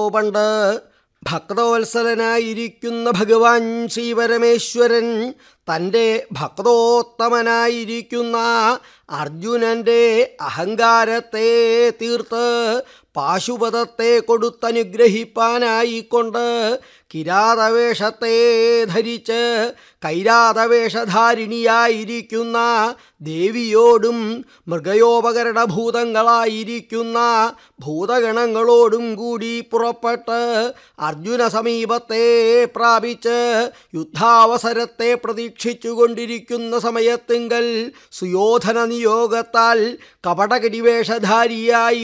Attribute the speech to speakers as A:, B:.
A: പണ്ട് ഭക്തവത്സലനായിരിക്കുന്ന ഭഗവാൻ ശ്രീപരമേശ്വരൻ തൻ്റെ ഭക്തോത്തമനായിരിക്കുന്ന അർജുനൻ്റെ അഹങ്കാരത്തെ തീർത്ത് പാശുപതത്തെ കൊടുത്തനുഗ്രഹിപ്പാനായിക്കൊണ്ട് കിരാതവേഷത്തെ ധരിച്ച് കൈരാതവേഷധാരിണിയായിരിക്കുന്ന ദേവിയോടും മൃഗയോപകരണഭൂതങ്ങളായിരിക്കുന്ന ഭൂതഗണങ്ങളോടും കൂടി പുറപ്പെട്ട് അർജുന സമീപത്തെ പ്രാപിച്ച് യുദ്ധാവസരത്തെ പ്രതീക്ഷിച്ചുകൊണ്ടിരിക്കുന്ന സമയത്തിങ്കൽ സുയോധന നിയോഗത്താൽ കപടകടിവേഷധാരിയായി